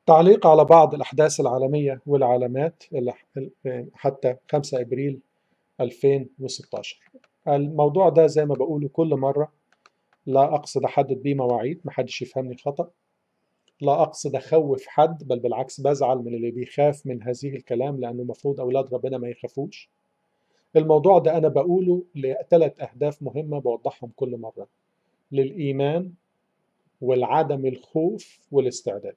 تعليق على بعض الأحداث العالمية والعلامات اللي حتى 5 أبريل 2016 الموضوع ده زي ما بقوله كل مرة لا أقصد أحدد بيه مواعيد محدش يفهمني خطأ لا أقصد أخوف حد بل بالعكس بزعل من اللي بيخاف من هذه الكلام لأنه المفروض أولاد ربنا ما يخافوش الموضوع ده أنا بقوله لثلاث أهداف مهمة بوضحهم كل مرة للإيمان والعدم الخوف والاستعداد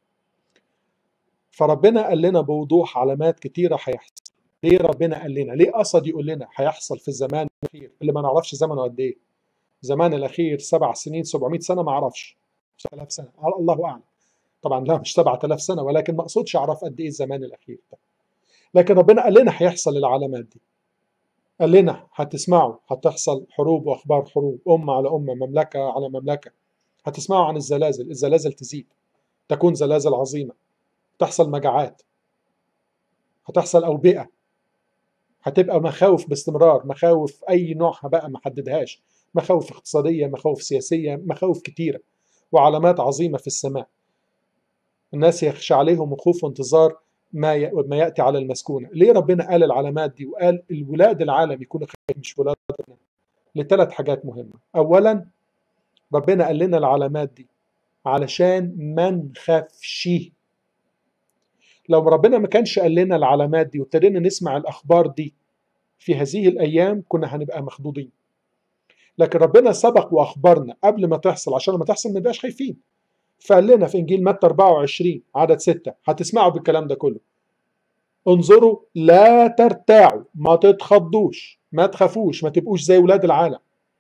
فربنا قال لنا بوضوح علامات كتيرة هيحصل ليه ربنا قال لنا ليه قصد يقول لنا هيحصل في الزمان الأخير اللي ما نعرفش زمنه قد إيه زمان الأخير سبع سنين 700 سنة ما أعرفش 7000 سنة الله أعلم طبعا لا مش 7000 سنة ولكن ما أقصدش أعرف قد إيه الزمان الأخير ده لكن ربنا قال لنا هيحصل العلامات دي قال لنا هتسمعوا هتحصل حروب واخبار حروب امه على امه مملكه على مملكه هتسمعوا عن الزلازل الزلازل تزيد تكون زلازل عظيمه تحصل مجاعات هتحصل اوبئه هتبقى مخاوف باستمرار مخاوف اي نوعها بقى ما حددهاش مخاوف اقتصاديه مخاوف سياسيه مخاوف كتيره وعلامات عظيمه في السماء الناس يخشى عليهم وخوف وانتظار ما ما ياتي على المسكونه ليه ربنا قال العلامات دي وقال الولاد العالم يكونوا خايفين مش ولاد ربنا لثلاث حاجات مهمه اولا ربنا قال لنا العلامات دي علشان ما نخافش لو ربنا ما كانش قال لنا العلامات دي وابتدينا نسمع الاخبار دي في هذه الايام كنا هنبقى مخضوضين لكن ربنا سبق واخبرنا قبل ما تحصل عشان لما تحصل ما نبقاش خايفين فقال لنا في انجيل متى 24 عدد 6 هتسمعوا بالكلام ده كله انظروا لا ترتاعوا ما تتخضوش ما تخافوش ما تبقوش زي ولاد العالم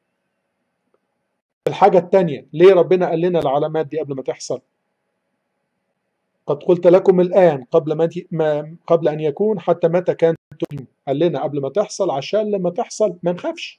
الحاجة التانية ليه ربنا قال لنا العلامات دي قبل ما تحصل قد قلت لكم الآن قبل ما, ما قبل أن يكون حتى متى كان تؤمنون قال لنا قبل ما تحصل عشان لما تحصل ما نخافش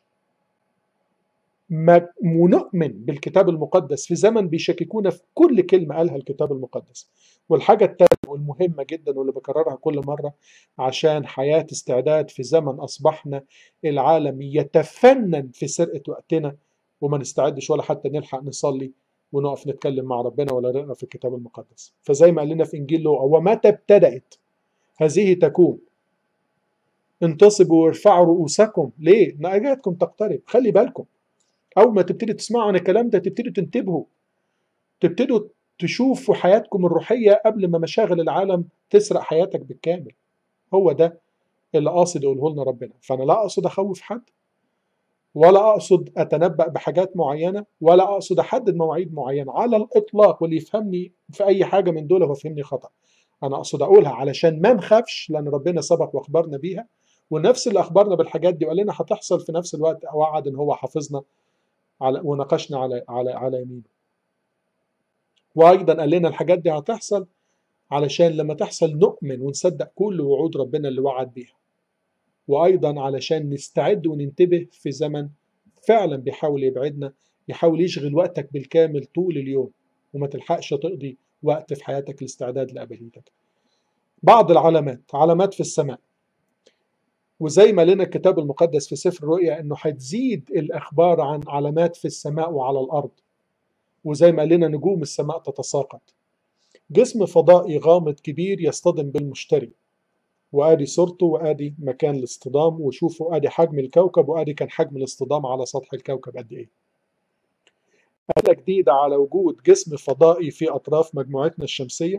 ما ونؤمن بالكتاب المقدس في زمن بيشككونا في كل كلمة قالها الكتاب المقدس والحاجة الثالثة والمهمة جدا واللي بكررها كل مرة عشان حياة استعداد في زمن أصبحنا العالم يتفنن في سرقة وقتنا وما نستعدش ولا حتى نلحق نصلي ونقف نتكلم مع ربنا ولا نقرا في الكتاب المقدس فزي ما قال لنا في انجيل لوقا ومتى ابتدات هذه تكون انتصبوا وارفعوا رؤوسكم ليه؟ نجاتكم تقترب خلي بالكم اول ما تبتدي تسمعوا عن الكلام ده تبتدوا تنتبهوا تبتدوا تشوفوا حياتكم الروحيه قبل ما مشاغل العالم تسرق حياتك بالكامل هو ده اللي قاصد يقوله لنا ربنا فانا لا اقصد اخوف حد ولا اقصد اتنبأ بحاجات معينه ولا اقصد احدد مواعيد معينه على الاطلاق واللي يفهمني في اي حاجه من دول هو فهمني خطا انا اقصد اقولها علشان ما نخافش لان ربنا سبق واخبرنا بيها ونفس اللي اخبرنا بالحاجات دي وقال لنا هتحصل في نفس الوقت وعد ان هو حافظنا على وناقشنا على على على يمينه وايضا قال لنا الحاجات دي هتحصل علشان لما تحصل نؤمن ونصدق كل وعود ربنا اللي وعد بيها وايضا علشان نستعد وننتبه في زمن فعلا بيحاول يبعدنا يحاول يشغل وقتك بالكامل طول اليوم وما تلحقش تقضي وقت في حياتك الاستعداد لابديتك بعض العلامات علامات في السماء وزي ما لنا الكتاب المقدس في سفر الرؤيا انه هتزيد الاخبار عن علامات في السماء وعلى الارض وزي ما لنا نجوم السماء تتساقط جسم فضائي غامض كبير يصطدم بالمشتري وادي صورته وادي مكان الاصطدام وشوفوا ادي حجم الكوكب وادي كان حجم الاصطدام على سطح الكوكب قد ايه آلة جديدة على وجود جسم فضائي في أطراف مجموعتنا الشمسية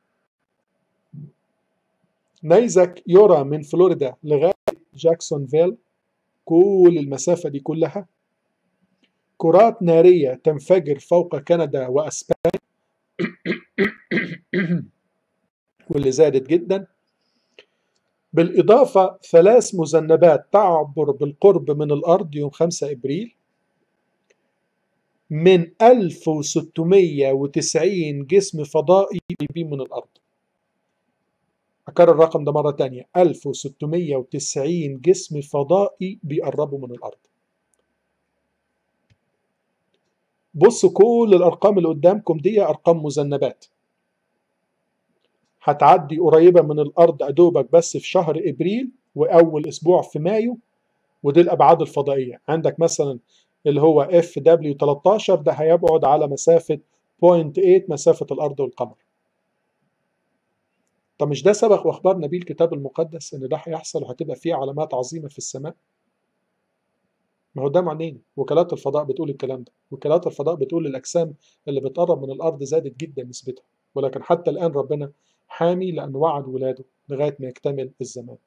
نيزك يرى من فلوريدا لغاية جاكسونفيل كل المسافة دي كلها كرات نارية تنفجر فوق كندا وأسبانيا واللي زادت جدا بالإضافة ثلاث مذنبات تعبر بالقرب من الأرض يوم 5 إبريل من 1690 جسم فضائي قريبين من الأرض أكرر الرقم ده مرة تانية 1690 جسم فضائي بيقربوا من الأرض بصوا كل الأرقام اللي قدامكم دي أرقام مذنبات هتعدي قريبة من الأرض أدوبك بس في شهر إبريل وأول أسبوع في مايو ودي الأبعاد الفضائية عندك مثلا اللي هو اف دبليو 13 ده هيبعد على مسافة 0.8 مسافة الأرض والقمر طب مش ده سبق واخبرنا بيه الكتاب المقدس ان ده هيحصل وهتبقى فيه علامات عظيمه في السماء ما هو ده معنينا وكالات الفضاء بتقول الكلام ده وكالات الفضاء بتقول الاجسام اللي بتقرب من الارض زادت جدا نسبتها ولكن حتى الان ربنا حامي لانه وعد ولاده لغايه ما يكتمل الزمان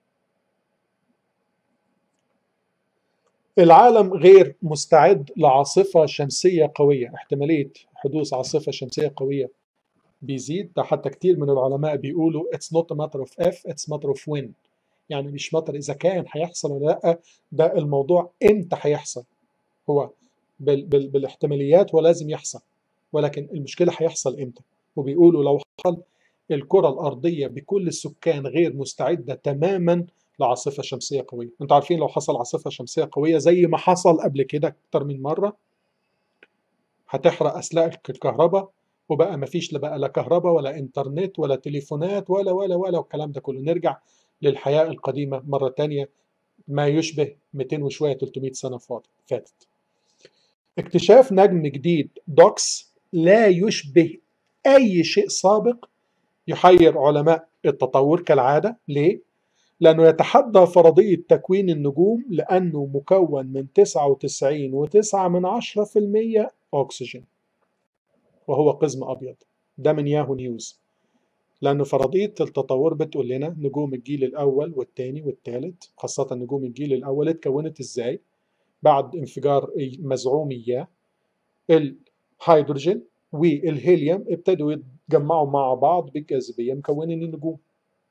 العالم غير مستعد لعاصفة شمسية قوية احتمالية حدوث عاصفة شمسية قوية بيزيد ده حتى كتير من العلماء بيقولوا it's not a matter of if it's matter of when يعني مش مطر إذا كان هيحصل ولا لأ ده الموضوع إمتى هيحصل هو بال بال بالاحتماليات ولازم يحصل ولكن المشكلة هيحصل إمتى وبيقولوا لو حصل الكرة الأرضية بكل السكان غير مستعدة تماما لعاصفة شمسية قوية انتوا عارفين لو حصل عاصفة شمسية قوية زي ما حصل قبل كده أكتر من مرة هتحرق أسلاك الكهرباء وبقى مفيش لا بقى لا كهرباء ولا انترنت ولا تليفونات ولا ولا ولا والكلام ده كله نرجع للحياة القديمة مرة تانية ما يشبه 200 وشوية 300 سنة فاتت اكتشاف نجم جديد دوكس لا يشبه أي شيء سابق يحير علماء التطور كالعادة ليه؟ لأنه يتحدى فرضية تكوين النجوم لأنه مكون من 99.9 من 10% أكسجين وهو قزم أبيض ده من ياهو نيوز لأن فرضية التطور بتقول لنا نجوم الجيل الأول والثاني والثالث خاصة نجوم الجيل الأول اتكونت إزاي بعد انفجار مزعوم إياه الهيدروجين والهيليوم ابتدوا يتجمعوا مع بعض بالجاذبية مكونين النجوم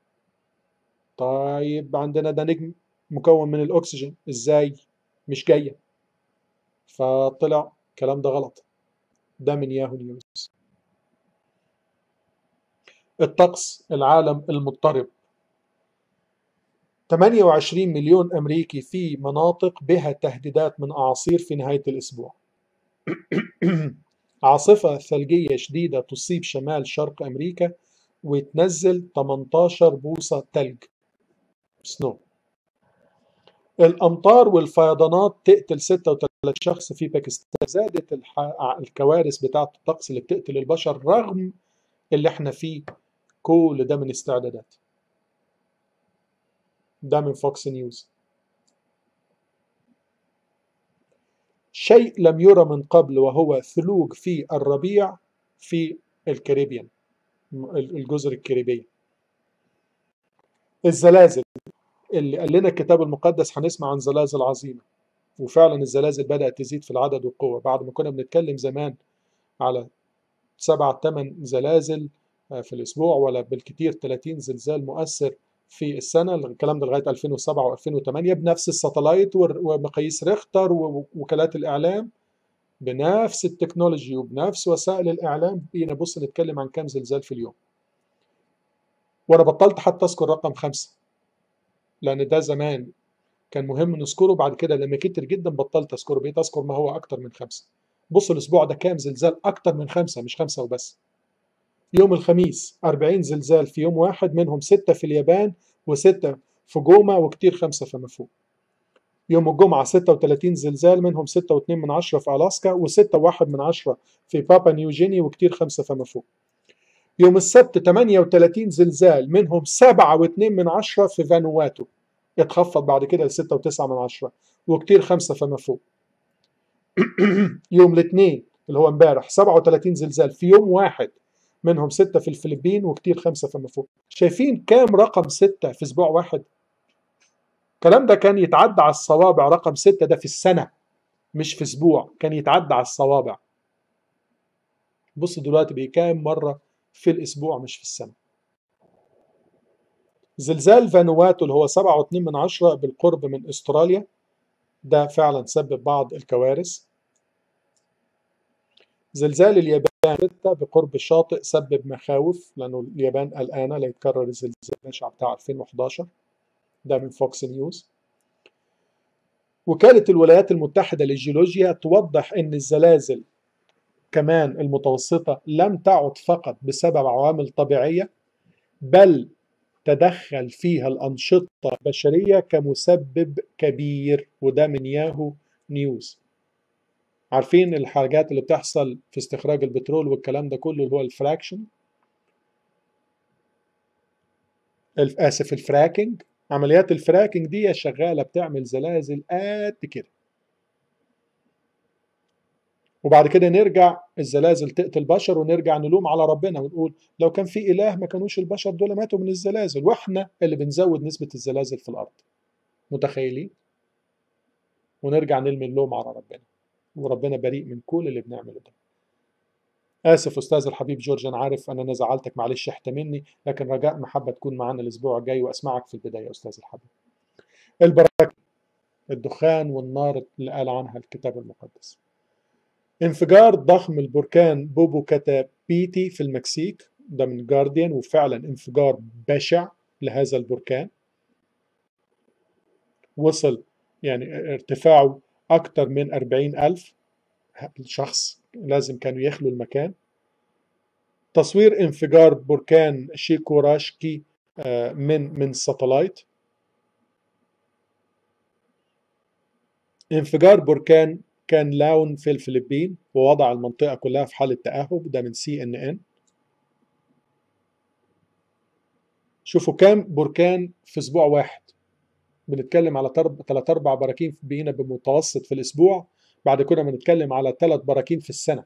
طيب عندنا ده نجم مكون من الأكسجين إزاي مش جاية فطلع الكلام ده غلط ده من ياهو نيوز الطقس العالم المضطرب 28 مليون أمريكي في مناطق بها تهديدات من أعاصير في نهاية الأسبوع عاصفة ثلجية شديدة تصيب شمال شرق أمريكا وتنزل 18 بوصة ثلج سنو الأمطار والفيضانات تقتل 36 شخص في باكستان زادت الح... الكوارث بتاعة الطقس اللي بتقتل البشر رغم اللي احنا فيه كل ده من استعدادات ده من فوكس نيوز شيء لم يرى من قبل وهو ثلوج في الربيع في الكاريبيان الجزر الكاريبية الزلازل اللي قال لنا الكتاب المقدس هنسمع عن زلازل عظيمة وفعلا الزلازل بدأت تزيد في العدد والقوة بعد ما كنا بنتكلم زمان على سبعة ثمان زلازل في الأسبوع ولا بالكتير 30 زلزال مؤثر في السنة الكلام ده لغاية 2007 و2008 بنفس الساتلايت ومقاييس ريختر ووكالات الإعلام بنفس التكنولوجي وبنفس وسائل الإعلام بينا بص نتكلم عن كام زلزال في اليوم وأنا بطلت حتى أذكر رقم خمسة لأن ده زمان كان مهم نذكره بعد كده لما كتر جدا بطلت أذكره بقيت أذكر ما هو أكتر من خمسة بص الأسبوع ده كام زلزال أكتر من خمسة مش خمسة وبس يوم الخميس 40 زلزال في يوم واحد منهم ستة في اليابان وستة في جوما وكتير خمسة فما فوق يوم الجمعة 36 زلزال منهم 6.2 من عشرة في ألاسكا و6.1 من عشرة في بابا نيوجيني وكتير خمسة فما فوق يوم السبت 38 زلزال منهم 7.2 من عشرة في فانواتو اتخفض بعد كده ل 6.9 من عشرة وكتير خمسة فما فوق يوم الاثنين اللي هو امبارح 37 زلزال في يوم واحد منهم ستة في الفلبين وكتير خمسة فما فوق شايفين كام رقم ستة في اسبوع واحد الكلام ده كان يتعدى على الصوابع رقم ستة ده في السنة مش في اسبوع كان يتعدى على الصوابع بص دلوقتي بقى كام مرة في الاسبوع مش في السنة زلزال فانواتو اللي هو سبعة واتنين من عشرة بالقرب من استراليا ده فعلا سبب بعض الكوارث زلزال اليابان ستة بقرب الشاطئ سبب مخاوف لأنه اليابان قلقانة لا يتكرر الزلزال البشع بتاع 2011 ده من فوكس نيوز وكالة الولايات المتحدة للجيولوجيا توضح أن الزلازل كمان المتوسطة لم تعد فقط بسبب عوامل طبيعية بل تدخل فيها الأنشطة البشرية كمسبب كبير وده من ياهو نيوز عارفين الحاجات اللي بتحصل في استخراج البترول والكلام ده كله اللي هو الفراكشن اسف الفراكنج عمليات الفراكنج دي شغاله بتعمل زلازل قد كده وبعد كده نرجع الزلازل تقتل البشر ونرجع نلوم على ربنا ونقول لو كان في اله ما كانوش البشر دول ماتوا من الزلازل واحنا اللي بنزود نسبه الزلازل في الارض متخيلين ونرجع نلمي اللوم على ربنا وربنا بريء من كل اللي بنعمله ده اسف استاذ الحبيب جورج انا عارف ان انا زعلتك معلش احتملني لكن رجاء محبه تكون معانا الاسبوع الجاي واسمعك في البدايه استاذ الحبيب البركه الدخان والنار اللي قال عنها الكتاب المقدس انفجار ضخم البركان بوبو كاتابيتي في المكسيك ده من جارديان وفعلا انفجار بشع لهذا البركان وصل يعني ارتفاعه أكثر من أربعين ألف شخص لازم كانوا يخلوا المكان تصوير انفجار بركان شيكوراشكي من من ساتلايت انفجار بركان كان لاون في الفلبين ووضع المنطقة كلها في حالة تأهب ده من سي ان ان شوفوا كام بركان في اسبوع واحد بنتكلم على ثلاث اربع براكين بقينا بمتوسط في الاسبوع بعد كده بنتكلم على ثلاث براكين في السنه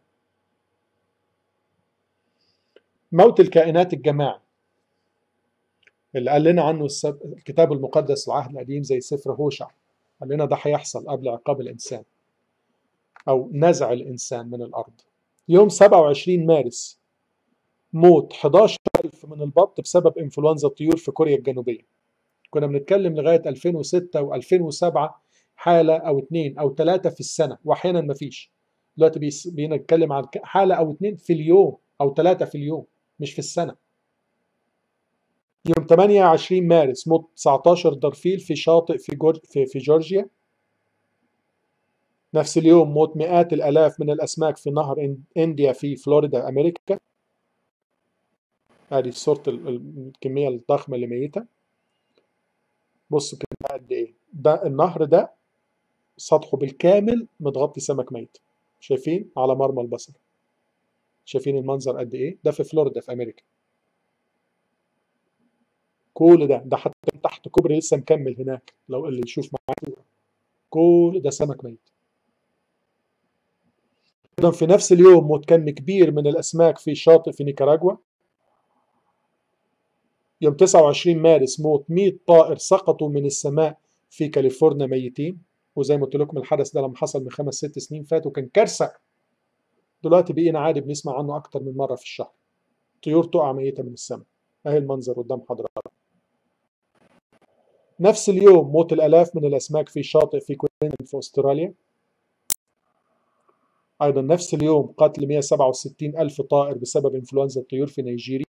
موت الكائنات الجماعي اللي قال لنا عنه الكتاب المقدس العهد القديم زي سفر هوشع قال لنا ده هيحصل قبل عقاب الانسان او نزع الانسان من الارض يوم 27 مارس موت 11000 من البط بسبب انفلونزا الطيور في كوريا الجنوبيه كنا بنتكلم لغايه 2006 و2007 حاله او اثنين او ثلاثه في السنه واحيانا ما فيش دلوقتي بنتكلم عن حاله او اثنين في اليوم او ثلاثه في اليوم مش في السنه يوم 28 مارس موت 19 درفيل في شاطئ في, جور في, في جورجيا نفس اليوم موت مئات الالاف من الاسماك في نهر انديا في فلوريدا امريكا هذه صورة الكمية الضخمة اللي ميتة بصوا كده قد ايه ده النهر ده سطحه بالكامل متغطي سمك ميت شايفين على مرمى البصر شايفين المنظر قد ايه ده في فلوريدا في امريكا كل ده ده حتى تحت كوبري لسه مكمل هناك لو اللي يشوف معاه كل ده سمك ميت ايضا في نفس اليوم موت كم كبير من الاسماك في شاطئ في نيكاراغوا يوم 29 مارس موت 100 طائر سقطوا من السماء في كاليفورنيا ميتين وزي ما قلت لكم الحدث ده لما حصل من خمس ست سنين فاتوا كان كارثه دلوقتي بقينا عادي بنسمع عنه اكتر من مره في الشهر طيور تقع ميته من السماء اهي المنظر قدام حضرتك نفس اليوم موت الالاف من الاسماك في شاطئ في كوينلاند في استراليا ايضا نفس اليوم قتل 167 الف طائر بسبب انفلونزا الطيور في نيجيريا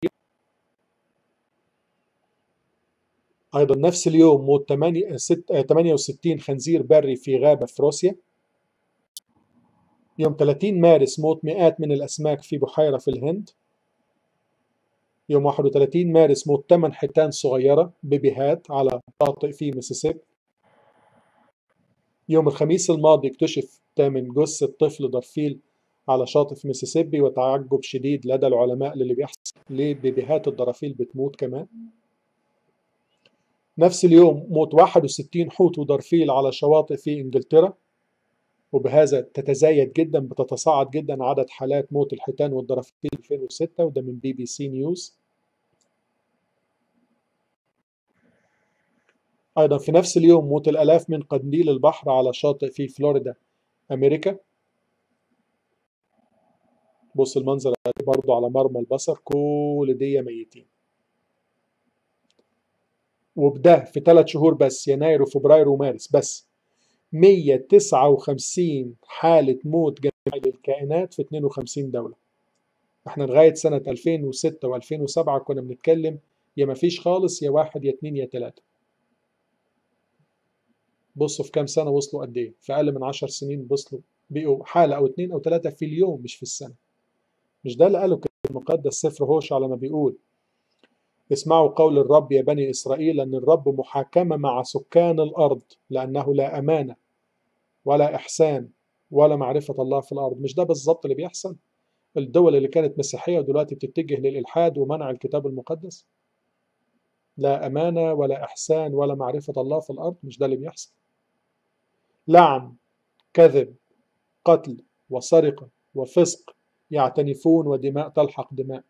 أيضا نفس اليوم موت 68 خنزير بري في غابة في روسيا يوم 30 مارس موت مئات من الأسماك في بحيرة في الهند يوم 31 مارس موت 8 حيتان صغيرة بيبيهات على شاطئ في ميسيسيبي يوم الخميس الماضي اكتشف تامن جثة طفل ضرفيل على شاطئ في ميسيسيبي وتعجب شديد لدى العلماء للي بيحصل ليه بيبيهات الضرافيل بتموت كمان نفس اليوم موت 61 حوت ودرفيل على شواطئ في انجلترا وبهذا تتزايد جدا بتتصاعد جدا عدد حالات موت الحيتان والدرافيل 2006 وده من بي بي سي نيوز ايضا في نفس اليوم موت الالاف من قنديل البحر على شاطئ في فلوريدا امريكا بص المنظر برضو على مرمى البصر كل دي ميتين وبده في ثلاث شهور بس يناير وفبراير ومارس بس 159 حالة موت جماعي للكائنات في 52 دولة احنا لغاية سنة 2006 و2007 كنا بنتكلم يا ما فيش خالص يا واحد يا اتنين يا تلاتة بصوا في كام سنة وصلوا قد ايه في أقل من 10 سنين وصلوا بقوا حالة أو اتنين أو تلاتة في اليوم مش في السنة مش ده اللي قاله كتاب المقدس سفر هوش على ما بيقول اسمعوا قول الرب يا بني إسرائيل أن الرب محاكمة مع سكان الأرض لأنه لا أمانة ولا إحسان ولا معرفة الله في الأرض مش ده بالظبط اللي بيحصل الدول اللي كانت مسيحية ودلوقتي بتتجه للإلحاد ومنع الكتاب المقدس لا أمانة ولا إحسان ولا معرفة الله في الأرض مش ده اللي بيحصل لعن كذب قتل وسرقة وفسق يعتنفون ودماء تلحق دماء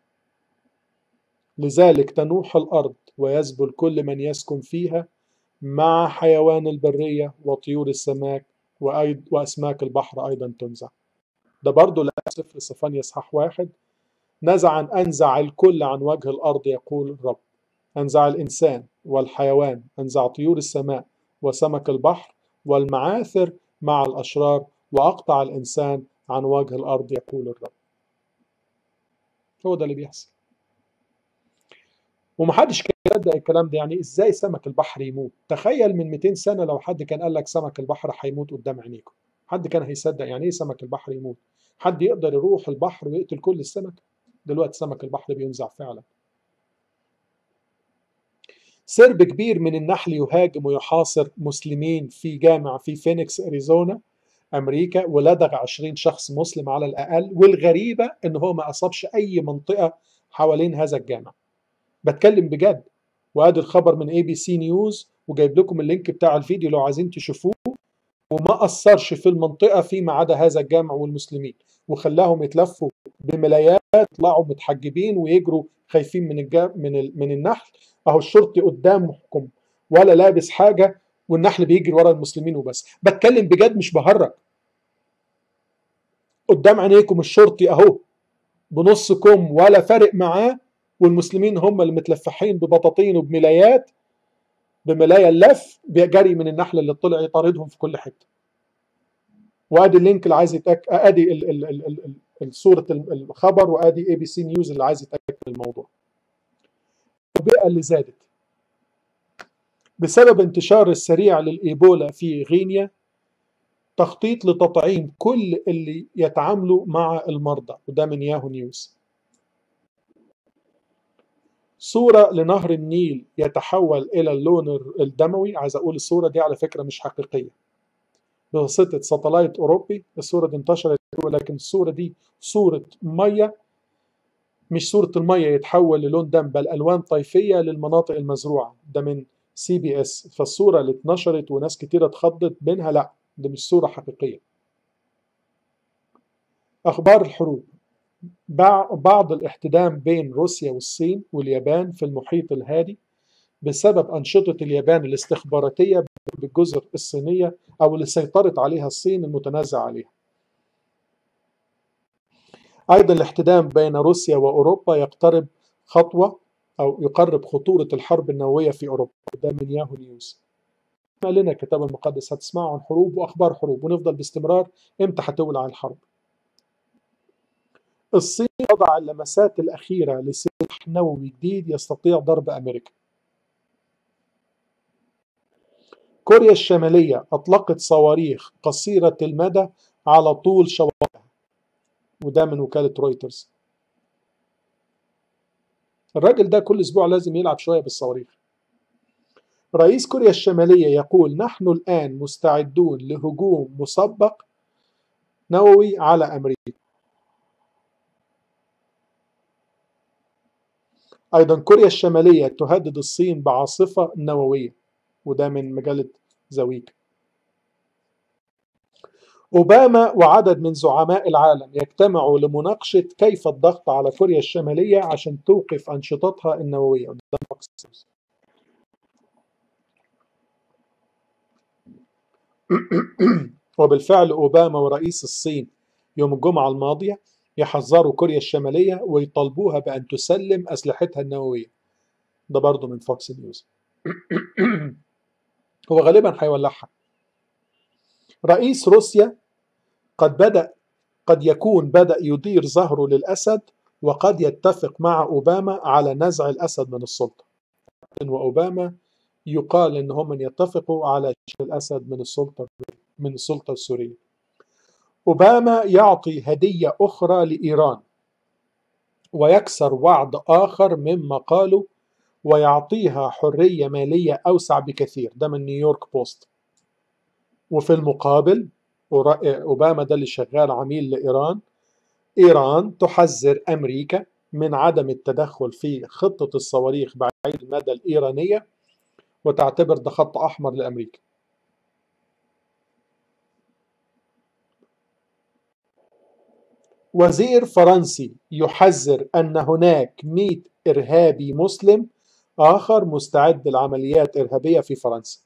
لذلك تنوح الأرض ويذبل كل من يسكن فيها مع حيوان البرية وطيور السماك وأسماك البحر أيضا تنزع ده برضه لا سفر صفانيا إصحاح واحد نزعا أنزع الكل عن وجه الأرض يقول الرب أنزع الإنسان والحيوان أنزع طيور السماء وسمك البحر والمعاثر مع الأشرار وأقطع الإنسان عن وجه الأرض يقول الرب هو ده اللي بيحصل ومحدش كان يصدق الكلام ده يعني ازاي سمك البحر يموت تخيل من 200 سنه لو حد كان قال لك سمك البحر هيموت قدام عينيكم حد كان هيصدق يعني ايه سمك البحر يموت حد يقدر يروح البحر ويقتل كل السمك دلوقتي سمك البحر بينزع فعلا سرب كبير من النحل يهاجم ويحاصر مسلمين في جامع في فينيكس اريزونا امريكا ولدغ 20 شخص مسلم على الاقل والغريبه ان هو ما اصابش اي منطقه حوالين هذا الجامع بتكلم بجد وادي الخبر من اي بي سي نيوز وجايب لكم اللينك بتاع الفيديو لو عايزين تشوفوه وما اثرش في المنطقه فيما عدا هذا الجامع والمسلمين وخلاهم يتلفوا بملايات يطلعوا متحجبين ويجروا خايفين من الجا من ال... من النحل اهو الشرطي قدامكم ولا لابس حاجه والنحل بيجري ورا المسلمين وبس بتكلم بجد مش بهرج قدام عينيكم الشرطي اهو بنص كم ولا فارق معاه والمسلمين هم اللي متلفحين ببطاطين وبملايات بملايا اللف جري من النحل اللي طلع يطاردهم في كل حته وادي اللينك اللي عايز يتاكد ادي ال ال ال ال صوره الخبر وادي اي بي سي نيوز اللي عايز يتاكد من الموضوع البيئه اللي زادت بسبب انتشار السريع للايبولا في غينيا تخطيط لتطعيم كل اللي يتعاملوا مع المرضى وده من ياهو نيوز صورة لنهر النيل يتحول إلى اللون الدموي عايز أقول الصورة دي على فكرة مش حقيقية بواسطة ساتلايت أوروبي الصورة دي انتشرت ولكن الصورة دي صورة مية مش صورة المية يتحول للون دم بل ألوان طيفية للمناطق المزروعة ده من سي بي اس فالصورة اللي اتنشرت وناس كتيرة اتخضت منها لا ده مش صورة حقيقية أخبار الحروب بعض الاحتدام بين روسيا والصين واليابان في المحيط الهادي بسبب أنشطة اليابان الاستخباراتية بالجزر الصينية أو اللي سيطرت عليها الصين المتنازع عليها أيضا الاحتدام بين روسيا وأوروبا يقترب خطوة أو يقرب خطورة الحرب النووية في أوروبا ده من ياهو نيوز ما لنا الكتاب المقدس هتسمعوا عن حروب وأخبار حروب ونفضل باستمرار إمتى هتولع الحرب الصين وضع اللمسات الأخيرة لسلاح نووي جديد يستطيع ضرب أمريكا كوريا الشمالية أطلقت صواريخ قصيرة المدى على طول شواطئها وده من وكالة رويترز الراجل ده كل أسبوع لازم يلعب شوية بالصواريخ رئيس كوريا الشمالية يقول نحن الآن مستعدون لهجوم مسبق نووي على أمريكا أيضا كوريا الشمالية تهدد الصين بعاصفة نووية وده من مجلة زويك أوباما وعدد من زعماء العالم يجتمعوا لمناقشة كيف الضغط على كوريا الشمالية عشان توقف أنشطتها النووية وبالفعل أوباما ورئيس الصين يوم الجمعة الماضية يحذروا كوريا الشمالية ويطالبوها بأن تسلم أسلحتها النووية ده برضه من فوكس نيوز هو غالبا هيولعها رئيس روسيا قد بدأ قد يكون بدأ يدير ظهره للأسد وقد يتفق مع أوباما على نزع الأسد من السلطة وأوباما يقال إن هم يتفقوا على شيل الأسد من السلطة من السلطة السورية أوباما يعطي هدية أخرى لإيران ويكسر وعد آخر مما قالوا ويعطيها حرية مالية أوسع بكثير ده من نيويورك بوست وفي المقابل أوباما ده اللي شغال عميل لإيران إيران تحذر أمريكا من عدم التدخل في خطة الصواريخ بعد المادة الإيرانية وتعتبر ده خط أحمر لأمريكا وزير فرنسي يحذر أن هناك 100 إرهابي مسلم آخر مستعد لعمليات إرهابية في فرنسا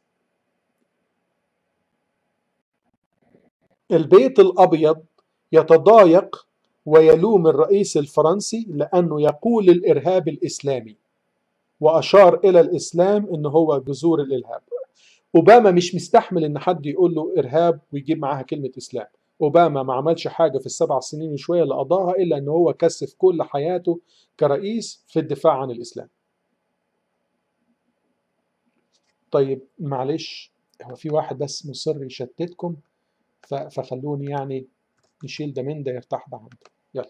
البيت الأبيض يتضايق ويلوم الرئيس الفرنسي لأنه يقول الإرهاب الإسلامي وأشار إلى الإسلام إن هو جذور الإرهاب أوباما مش مستحمل إن حد يقول له إرهاب ويجيب معاها كلمة إسلام أوباما ما عملش حاجة في السبع سنين وشوية اللي قضاها إلا إن هو كثف كل حياته كرئيس في الدفاع عن الإسلام طيب معلش هو في واحد بس مصر يشتتكم فخلوني يعني نشيل ده من ده يرتاح ده عنده يلا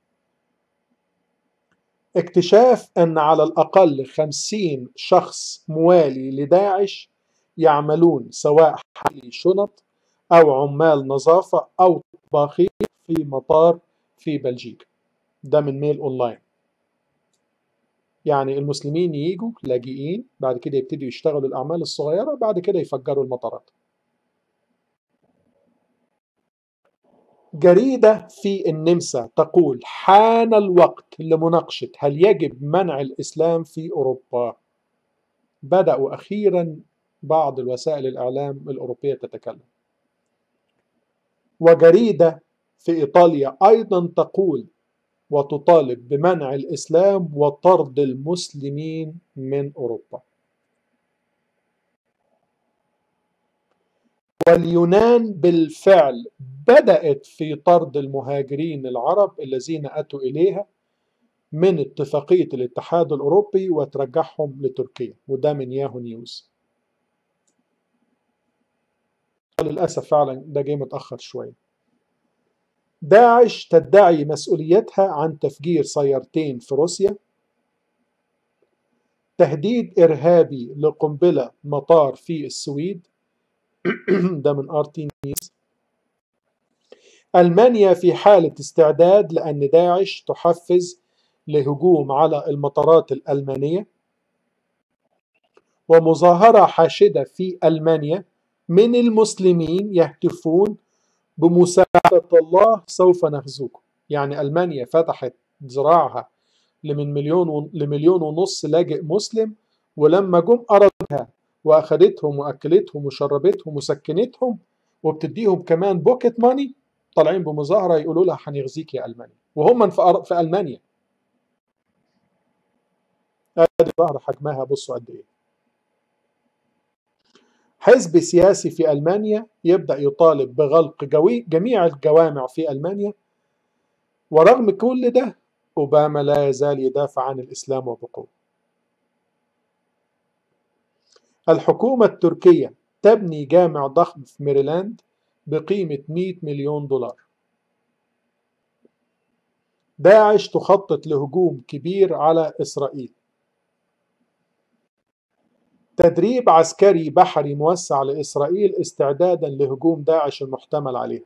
اكتشاف أن على الأقل خمسين شخص موالي لداعش يعملون سواء حي شنط أو عمال نظافة أو طباخين في مطار في بلجيكا ده من ميل أونلاين يعني المسلمين ييجوا لاجئين بعد كده يبتدوا يشتغلوا الأعمال الصغيرة بعد كده يفجروا المطارات جريدة في النمسا تقول حان الوقت لمناقشة هل يجب منع الإسلام في أوروبا بدأوا أخيرا بعض الوسائل الإعلام الأوروبية تتكلم وجريدة في إيطاليا أيضا تقول وتطالب بمنع الإسلام وطرد المسلمين من أوروبا واليونان بالفعل بدأت في طرد المهاجرين العرب الذين أتوا إليها من اتفاقية الاتحاد الأوروبي وترجعهم لتركيا وده من ياهو نيوز للأسف فعلا ده جاي متأخر شوية داعش تدعي مسؤوليتها عن تفجير سيارتين في روسيا تهديد إرهابي لقنبلة مطار في السويد ده من ار تي نيوز ألمانيا في حالة استعداد لأن داعش تحفز لهجوم على المطارات الألمانية ومظاهرة حاشدة في ألمانيا من المسلمين يهتفون بمساعدة الله سوف نغزوكم يعني ألمانيا فتحت ذراعها لمن مليون و... لمليون ونص لاجئ مسلم ولما جم أرادها وأخدتهم وأكلتهم وشربتهم وسكنتهم وبتديهم كمان بوكيت ماني طالعين بمظاهرة يقولوا لها هنغزيك يا ألمانيا وهم في, أر... في ألمانيا ادي ظهر حجمها بصوا قد ايه حزب سياسي في ألمانيا يبدأ يطالب بغلق جوي جميع الجوامع في ألمانيا ورغم كل ده أوباما لا يزال يدافع عن الإسلام وبقوة الحكومة التركية تبني جامع ضخم في ميريلاند بقيمة 100 مليون دولار داعش تخطط لهجوم كبير على إسرائيل تدريب عسكري بحري موسع لإسرائيل استعدادا لهجوم داعش المحتمل عليها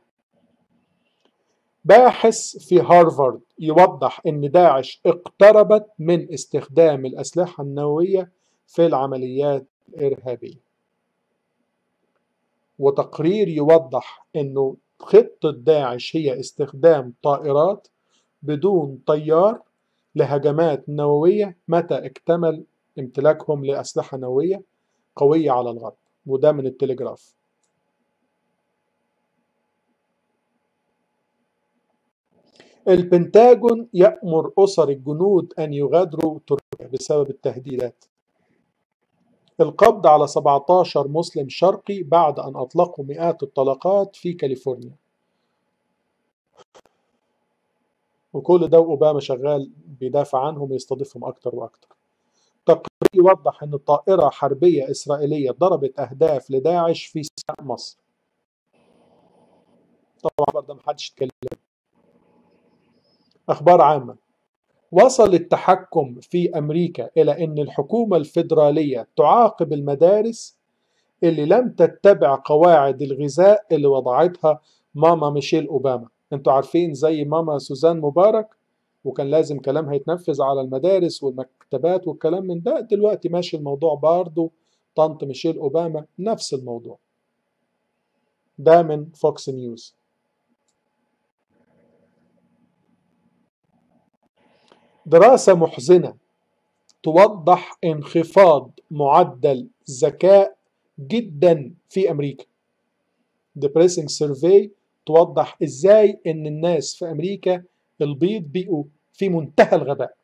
باحث في هارفارد يوضح أن داعش اقتربت من استخدام الأسلحة النووية في العمليات الإرهابية وتقرير يوضح أنه خطة داعش هي استخدام طائرات بدون طيار لهجمات نووية متى اكتمل امتلاكهم لأسلحة نووية قوية على الغرب وده من التلجراف البنتاجون يأمر أسر الجنود أن يغادروا تركيا بسبب التهديدات القبض على 17 مسلم شرقي بعد أن أطلقوا مئات الطلقات في كاليفورنيا وكل ده أوباما شغال بيدافع عنهم ويستضيفهم أكتر وأكتر تقرير يوضح أن طائرة حربية إسرائيلية ضربت أهداف لداعش في سماء مصر طبعا ده محدش يتكلم أخبار عامة وصل التحكم في أمريكا إلى أن الحكومة الفيدرالية تعاقب المدارس اللي لم تتبع قواعد الغذاء اللي وضعتها ماما ميشيل أوباما انتوا عارفين زي ماما سوزان مبارك وكان لازم كلامها يتنفذ على المدارس والمكتبات والكلام من ده دلوقتي ماشي الموضوع برضه طنط ميشيل أوباما نفس الموضوع ده من فوكس نيوز دراسة محزنة توضح انخفاض معدل ذكاء جدا في أمريكا Depressing Survey توضح ازاي ان الناس في امريكا البيض بقوا في منتهى الغباء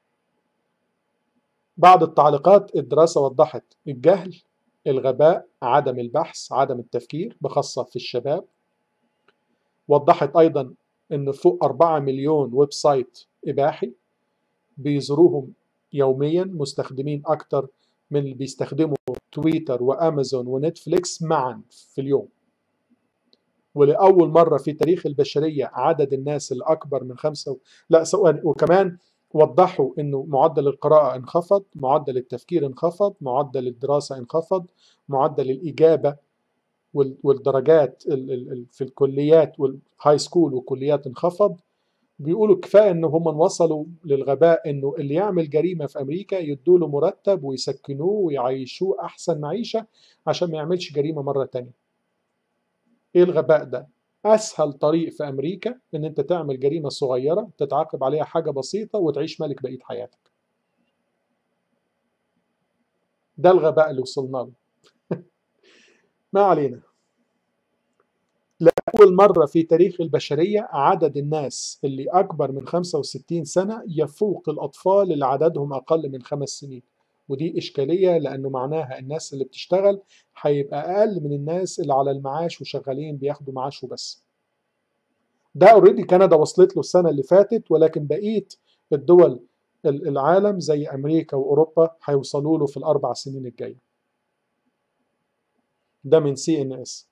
بعض التعليقات الدراسة وضحت الجهل الغباء عدم البحث عدم التفكير بخاصة في الشباب وضحت أيضا أن فوق 4 مليون ويب سايت إباحي بيزوروهم يوميا مستخدمين أكتر من اللي بيستخدموا تويتر وأمازون ونتفليكس معا في اليوم ولأول مرة في تاريخ البشرية عدد الناس الأكبر من خمسة و... لا سواء وكمان وضحوا انه معدل القراءة انخفض، معدل التفكير انخفض، معدل الدراسة انخفض، معدل الإجابة والدرجات في الكليات والهاي سكول والكليات انخفض. بيقولوا كفاية ان هم وصلوا للغباء انه اللي يعمل جريمة في امريكا يدوا له مرتب ويسكنوه ويعيشوه احسن معيشة عشان ما يعملش جريمة مرة تانية. ايه الغباء ده؟ اسهل طريق في امريكا ان انت تعمل جريمه صغيره تتعاقب عليها حاجه بسيطه وتعيش ملك بقيه حياتك ده الغباء اللي وصلنا له ما علينا لأول مرة في تاريخ البشرية عدد الناس اللي أكبر من 65 سنة يفوق الأطفال اللي عددهم أقل من خمس سنين ودي إشكالية لأنه معناها الناس اللي بتشتغل هيبقى أقل من الناس اللي على المعاش وشغالين بياخدوا معاش وبس ده اوريدي كندا وصلت له السنة اللي فاتت ولكن بقية الدول العالم زي أمريكا وأوروبا هيوصلوا له في الأربع سنين الجاية ده من سي ان اس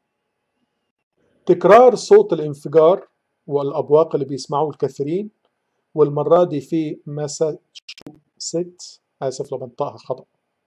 تكرار صوت الانفجار والأبواق اللي بيسمعوه الكثيرين والمرة دي في ماساتشوستس آسف لو بنطقها خطأ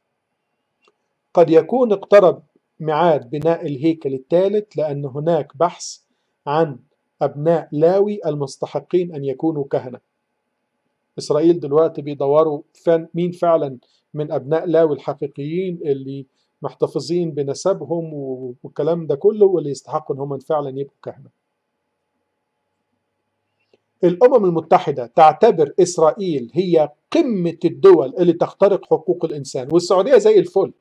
قد يكون اقترب ميعاد بناء الهيكل الثالث لأن هناك بحث عن أبناء لاوي المستحقين أن يكونوا كهنة إسرائيل دلوقتي بيدوروا مين فعلا من أبناء لاوي الحقيقيين اللي محتفظين بنسبهم والكلام ده كله واللي يستحقوا ان هم فعلا يبقوا كهنه. الامم المتحده تعتبر اسرائيل هي قمه الدول اللي تخترق حقوق الانسان والسعوديه زي الفل.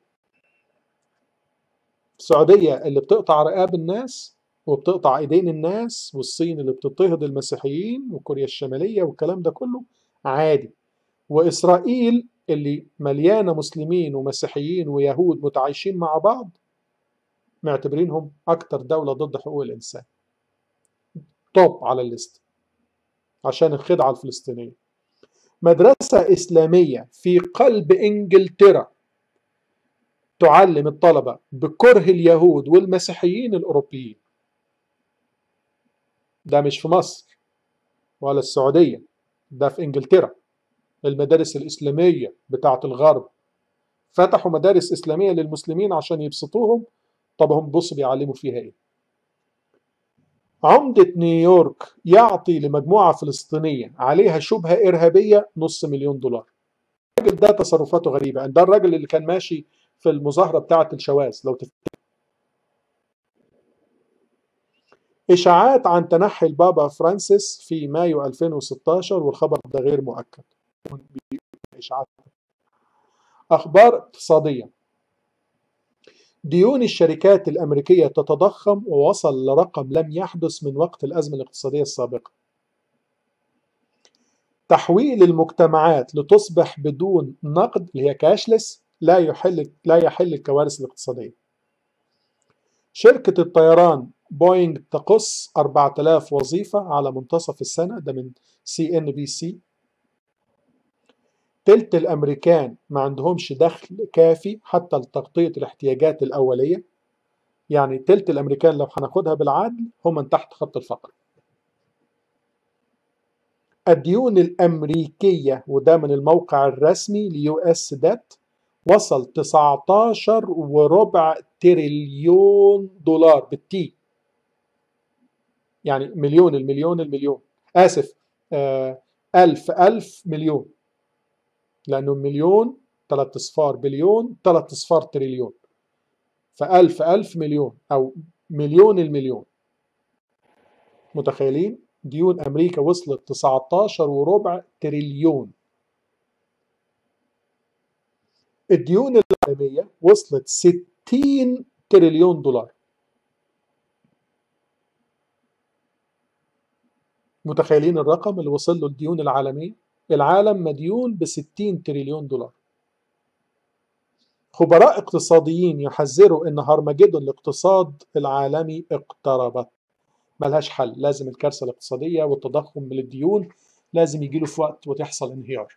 السعوديه اللي بتقطع رقاب الناس وبتقطع ايدين الناس والصين اللي بتضطهد المسيحيين وكوريا الشماليه والكلام ده كله عادي. واسرائيل اللي مليانة مسلمين ومسيحيين ويهود متعايشين مع بعض معتبرينهم أكتر دولة ضد حقوق الإنسان توب على الليست عشان الخدعة الفلسطينية مدرسة إسلامية في قلب إنجلترا تعلم الطلبة بكره اليهود والمسيحيين الأوروبيين ده مش في مصر ولا السعودية ده في إنجلترا المدارس الإسلامية بتاعة الغرب فتحوا مدارس إسلامية للمسلمين عشان يبسطوهم طب هم بصوا بيعلموا فيها إيه عمدة نيويورك يعطي لمجموعة فلسطينية عليها شبهة إرهابية نص مليون دولار الراجل ده تصرفاته غريبة ده الراجل اللي كان ماشي في المظاهرة بتاعة الشواذ لو تفتكر إشاعات عن تنحي البابا فرانسيس في مايو 2016 والخبر ده غير مؤكد إشاعات أخبار اقتصادية ديون الشركات الأمريكية تتضخم ووصل لرقم لم يحدث من وقت الأزمة الاقتصادية السابقة تحويل المجتمعات لتصبح بدون نقد اللي هي كاشلس لا يحل لا يحل الكوارث الاقتصادية شركة الطيران بوينج تقص 4000 وظيفة على منتصف السنة ده من سي ان بي سي تلت الأمريكان ما عندهمش دخل كافي حتى لتغطية الاحتياجات الأولية يعني تلت الأمريكان لو هناخدها بالعدل هم من تحت خط الفقر الديون الأمريكية وده من الموقع الرسمي ليو اس دات وصل 19 وربع تريليون دولار بالتي يعني مليون المليون المليون آسف آه ألف ألف مليون لأنه مليون ثلاث أصفار بليون ثلاث أصفار تريليون فألف ألف مليون أو مليون المليون متخيلين ديون أمريكا وصلت 19 وربع تريليون الديون العالمية وصلت 60 تريليون دولار متخيلين الرقم اللي وصل له الديون العالمية العالم مديون ب 60 تريليون دولار خبراء اقتصاديين يحذروا ان هرمجدون الاقتصاد العالمي اقتربت ملهاش حل لازم الكارثه الاقتصاديه والتضخم من الديون لازم يجي له في وقت وتحصل انهيار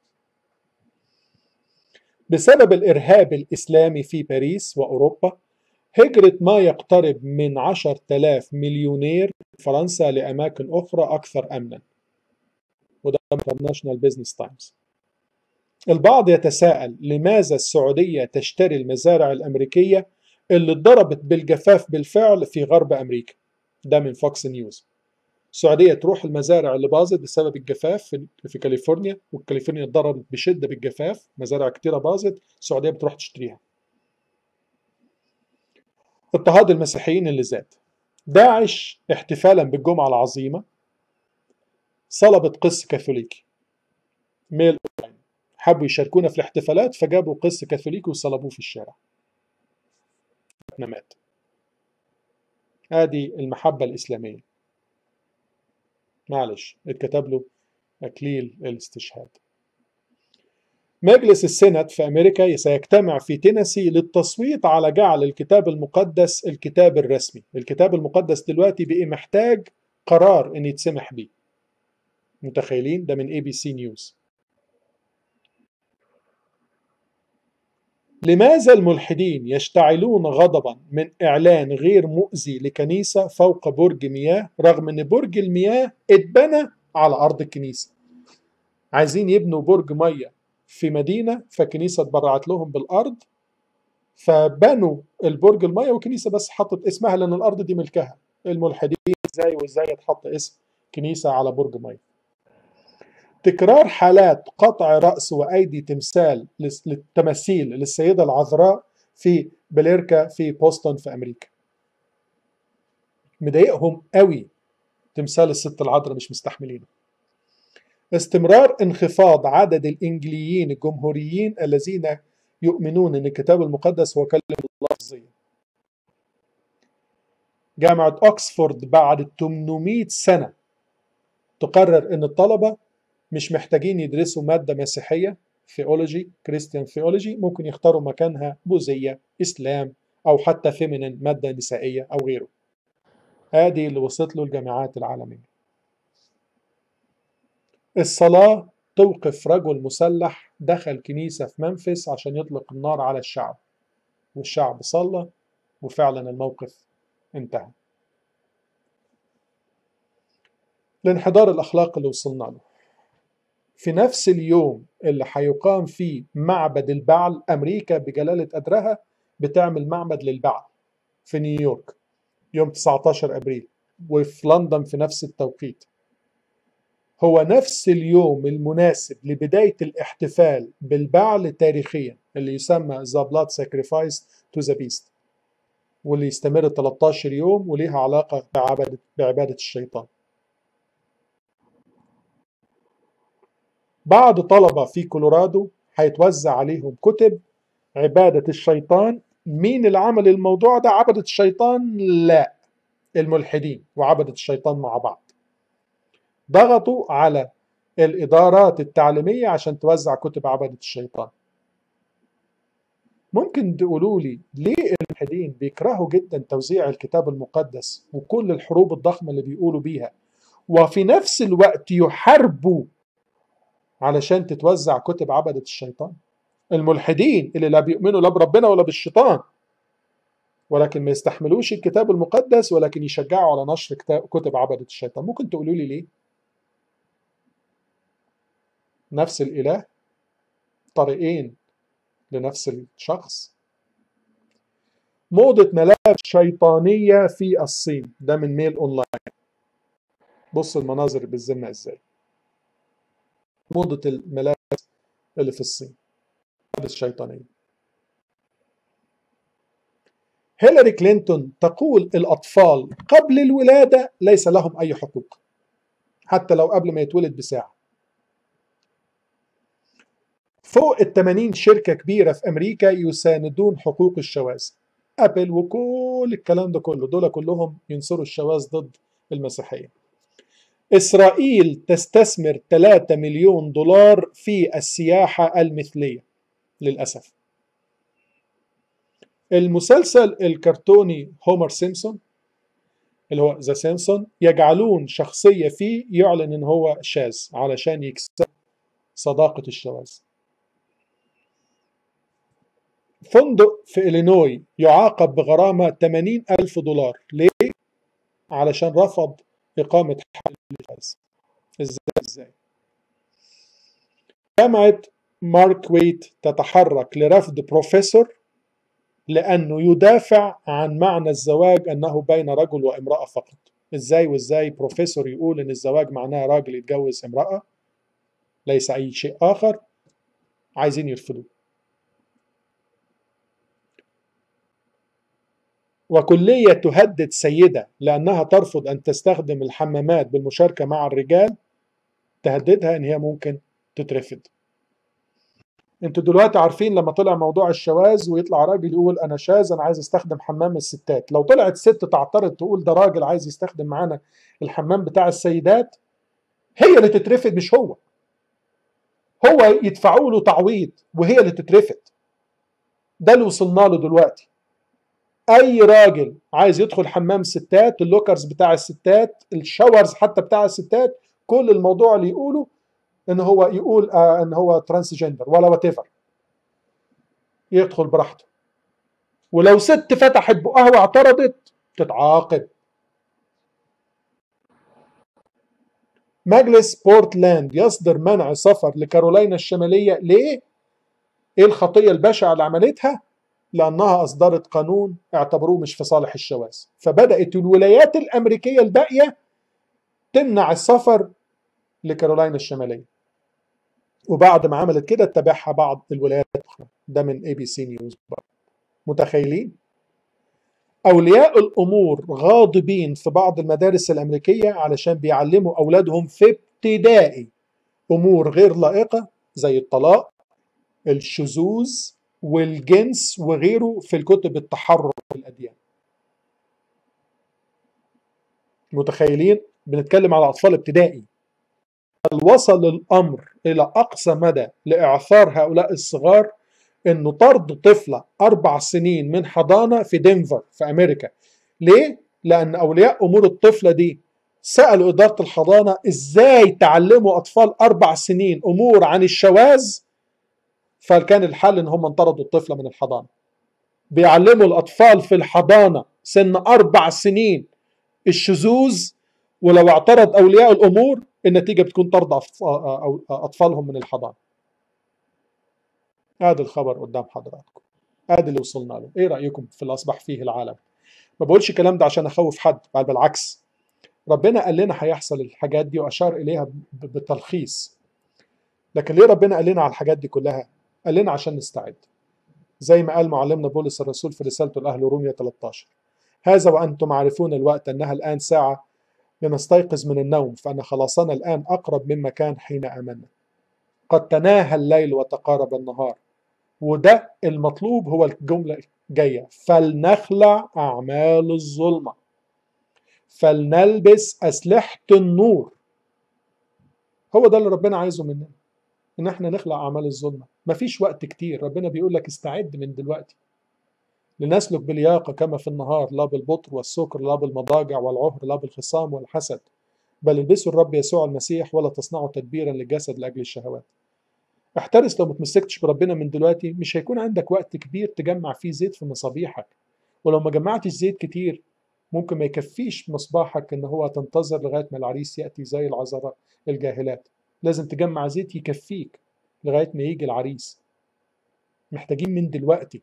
بسبب الارهاب الاسلامي في باريس واوروبا هجرة ما يقترب من 10,000 مليونير في فرنسا لأماكن أخرى أكثر أمنا وده International Business Times البعض يتساءل لماذا السعودية تشتري المزارع الأمريكية اللي اتضربت بالجفاف بالفعل في غرب أمريكا ده من فوكس نيوز السعودية تروح المزارع اللي باظت بسبب الجفاف في, في كاليفورنيا وكاليفورنيا اتضربت بشدة بالجفاف مزارع كتيرة باظت السعودية بتروح تشتريها اضطهاد المسيحيين اللي زاد داعش احتفالا بالجمعة العظيمة صلبت قس كاثوليكي ميل حبوا يشاركونا في الاحتفالات فجابوا قس كاثوليكي وصلبوه في الشارع مات ادي المحبة الإسلامية معلش اتكتب له أكليل الاستشهاد مجلس السنت في أمريكا سيجتمع في تينيسي للتصويت على جعل الكتاب المقدس الكتاب الرسمي الكتاب المقدس دلوقتي بقي محتاج قرار ان يتسمح بيه متخيلين ده من اي بي سي نيوز لماذا الملحدين يشتعلون غضبا من اعلان غير مؤذي لكنيسه فوق برج مياه رغم ان برج المياه اتبنى على ارض الكنيسه عايزين يبنوا برج ميه في مدينه فكنيسه اتبرعت لهم بالارض فبنوا البرج الميه وكنيسه بس حطت اسمها لان الارض دي ملكها الملحدين ازاي وازاي يتحط اسم كنيسه على برج ميه تكرار حالات قطع رأس وأيدي تمثال للتماثيل للسيدة العذراء في بليركا في بوسطن في أمريكا مضايقهم قوي تمثال الست العذراء مش مستحملينه استمرار انخفاض عدد الإنجليين الجمهوريين الذين يؤمنون أن الكتاب المقدس هو كلمة الله لفظية جامعة أكسفورد بعد 800 سنة تقرر أن الطلبة مش محتاجين يدرسوا مادة مسيحية ثيولوجي كريستيان ثيولوجي ممكن يختاروا مكانها بوذية إسلام أو حتى فيمينين مادة نسائية أو غيره آدي اللي وصلت له الجامعات العالمية الصلاة توقف رجل مسلح دخل كنيسة في منفس عشان يطلق النار على الشعب والشعب صلى وفعلا الموقف انتهى الانحدار الأخلاقي اللي وصلنا له في نفس اليوم اللي هيقام فيه معبد البعل أمريكا بجلالة قدرها بتعمل معبد للبعل في نيويورك يوم 19 أبريل وفي لندن في نفس التوقيت هو نفس اليوم المناسب لبداية الاحتفال بالبعل تاريخيا اللي يسمى The Blood Sacrifice to the Beast واللي يستمر 13 يوم وليها علاقة بعبادة, بعبادة الشيطان بعض طلبة في كولورادو هيتوزع عليهم كتب عبادة الشيطان مين اللي عمل الموضوع ده عبدة الشيطان لا الملحدين وعبدة الشيطان مع بعض ضغطوا على الإدارات التعليمية عشان توزع كتب عبدة الشيطان ممكن تقولوا لي ليه الملحدين بيكرهوا جدا توزيع الكتاب المقدس وكل الحروب الضخمة اللي بيقولوا بيها وفي نفس الوقت يحاربوا علشان تتوزع كتب عبدة الشيطان الملحدين اللي لا بيؤمنوا لا بربنا ولا بالشيطان ولكن ما يستحملوش الكتاب المقدس ولكن يشجعوا على نشر كتب عبدة الشيطان ممكن تقولوا لي ليه نفس الإله طريقين لنفس الشخص موضة ملابس شيطانية في الصين ده من ميل أونلاين بص المناظر بالذمة إزاي موضة الملابس اللي في الصين ملابس شيطانية هيلاري كلينتون تقول الأطفال قبل الولادة ليس لهم أي حقوق حتى لو قبل ما يتولد بساعة فوق ال 80 شركة كبيرة في أمريكا يساندون حقوق الشواذ أبل وكل الكلام ده كله دول كلهم ينصروا الشواذ ضد المسيحية إسرائيل تستثمر 3 مليون دولار في السياحة المثلية للأسف المسلسل الكرتوني هومر سيمسون اللي هو ذا سيمسون يجعلون شخصية فيه يعلن ان هو شاذ علشان يكسب صداقة الشواذ فندق في إلينوي يعاقب بغرامة 80 ألف دولار ليه؟ علشان رفض إقامة حل الشاذ إزاي إزاي؟ جامعة مارك ويت تتحرك لرفض بروفيسور لأنه يدافع عن معنى الزواج أنه بين رجل وامرأة فقط إزاي وإزاي بروفيسور يقول إن الزواج معناه راجل يتجوز امرأة ليس أي شيء آخر عايزين يرفضوه وكلية تهدد سيدة لأنها ترفض أن تستخدم الحمامات بالمشاركة مع الرجال تهددها إن هي ممكن تترفض انتوا دلوقتي عارفين لما طلع موضوع الشواذ ويطلع راجل يقول انا شاذ انا عايز استخدم حمام الستات لو طلعت ست تعترض تقول ده راجل عايز يستخدم معانا الحمام بتاع السيدات هي اللي تترفض مش هو هو يدفعوا له تعويض وهي اللي تترفض ده اللي وصلنا له دلوقتي اي راجل عايز يدخل حمام ستات اللوكرز بتاع الستات الشاورز حتى بتاع الستات كل الموضوع اللي يقوله ان هو يقول آه ان هو ترانسجندر ولا وات ايفر يدخل براحته ولو ست فتحت بقها واعترضت تتعاقب مجلس بورتلاند يصدر منع سفر لكارولاينا الشمالية ليه؟ ايه الخطية البشعة اللي عملتها؟ لأنها أصدرت قانون اعتبروه مش في صالح الشواذ فبدأت الولايات الأمريكية الباقية تمنع السفر لكارولاينا الشمالية وبعد ما عملت كده اتبعها بعض الولايات الأخرى ده من اي بي سي نيوز متخيلين أولياء الأمور غاضبين في بعض المدارس الأمريكية علشان بيعلموا أولادهم في ابتدائي أمور غير لائقة زي الطلاق الشذوذ والجنس وغيره في الكتب التحرر في الأديان متخيلين بنتكلم على أطفال ابتدائي وصل الأمر إلى أقصى مدى لإعثار هؤلاء الصغار إنه طرد طفلة أربع سنين من حضانة في دنفر في أمريكا ليه؟ لأن أولياء أمور الطفلة دي سألوا إدارة الحضانة إزاي تعلموا أطفال أربع سنين أمور عن الشواذ فكان الحل إن هم انطردوا الطفلة من الحضانة بيعلموا الأطفال في الحضانة سن أربع سنين الشذوذ ولو اعترض أولياء الأمور النتيجة بتكون طرد أطفالهم من الحضانة هذا الخبر قدام حضراتكم هذا اللي وصلنا له ايه رأيكم في اللي أصبح فيه العالم ما بقولش الكلام ده عشان أخوف حد بل بالعكس ربنا قال لنا هيحصل الحاجات دي وأشار إليها بتلخيص لكن ليه ربنا قال لنا على الحاجات دي كلها قال لنا عشان نستعد زي ما قال معلمنا بولس الرسول في رسالته لأهل رومية 13 هذا وأنتم عارفون الوقت أنها الآن ساعة لنستيقظ من النوم فأن خلاصنا الآن أقرب مما كان حين آمنا قد تناهى الليل وتقارب النهار وده المطلوب هو الجملة الجاية فلنخلع أعمال الظلمة فلنلبس أسلحة النور هو ده اللي ربنا عايزه مننا إن احنا نخلع أعمال الظلمة مفيش وقت كتير ربنا بيقول لك استعد من دلوقتي لنسلك بلياقة كما في النهار لا بالبطر والسكر لا بالمضاجع والعهر لا بالخصام والحسد بل البسوا الرب يسوع المسيح ولا تصنعوا تدبيرا للجسد لأجل الشهوات احترس لو ما تمسكتش بربنا من دلوقتي مش هيكون عندك وقت كبير تجمع فيه زيت في مصابيحك ولو ما جمعتش زيت كتير ممكن ما يكفيش مصباحك ان هو تنتظر لغايه ما العريس ياتي زي العذراء الجاهلات لازم تجمع زيت يكفيك لغايه ما يجي العريس محتاجين من دلوقتي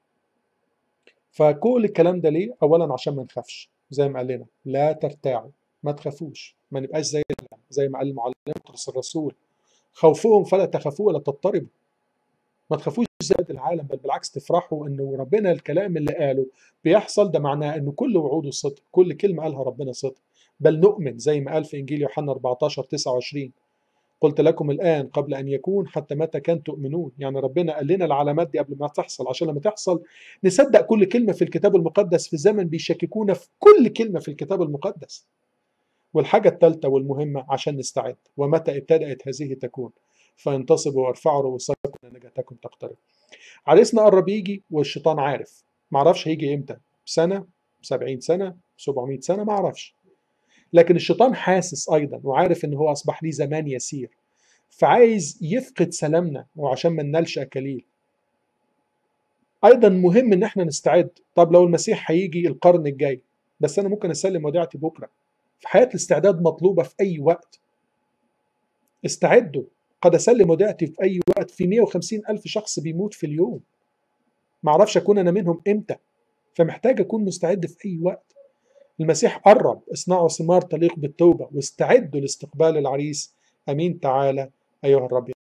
فكل الكلام ده ليه اولا عشان ما نخافش زي ما قال لنا لا ترتاعوا ما تخافوش ما نبقاش زي زي ما قال المعلم بطرس الرسول خوفهم فلا تخافوا ولا تضطربوا ما تخافوش زاد العالم بل بالعكس تفرحوا انه ربنا الكلام اللي قاله بيحصل ده معناه انه كل وعوده صدق كل كلمه قالها ربنا صدق بل نؤمن زي ما قال في انجيل يوحنا 14 29 قلت لكم الان قبل ان يكون حتى متى كان تؤمنون يعني ربنا قال لنا العلامات دي قبل ما تحصل عشان لما تحصل نصدق كل كلمه في الكتاب المقدس في زمن بيشككونا في كل كلمه في الكتاب المقدس والحاجه الثالثه والمهمه عشان نستعد ومتى ابتدات هذه تكون فانتصبوا وارفعوا رؤوسكم ان نجاتكم تقترب عريسنا قرب يجي والشيطان عارف ما اعرفش هيجي امتى سنه 70 سنه 700 سنه ما اعرفش لكن الشيطان حاسس ايضا وعارف ان هو اصبح ليه زمان يسير فعايز يفقد سلامنا وعشان ما ننالش اكاليل ايضا مهم ان احنا نستعد طب لو المسيح هيجي القرن الجاي بس انا ممكن اسلم وديعتي بكره في حياه الاستعداد مطلوبه في اي وقت استعدوا قد اسلم وديعتي في اي وقت في 150 الف شخص بيموت في اليوم ما اعرفش اكون انا منهم امتى فمحتاج اكون مستعد في اي وقت المسيح قرب اصنعوا ثمار تليق بالتوبه واستعدوا لاستقبال العريس امين تعالى ايها الرب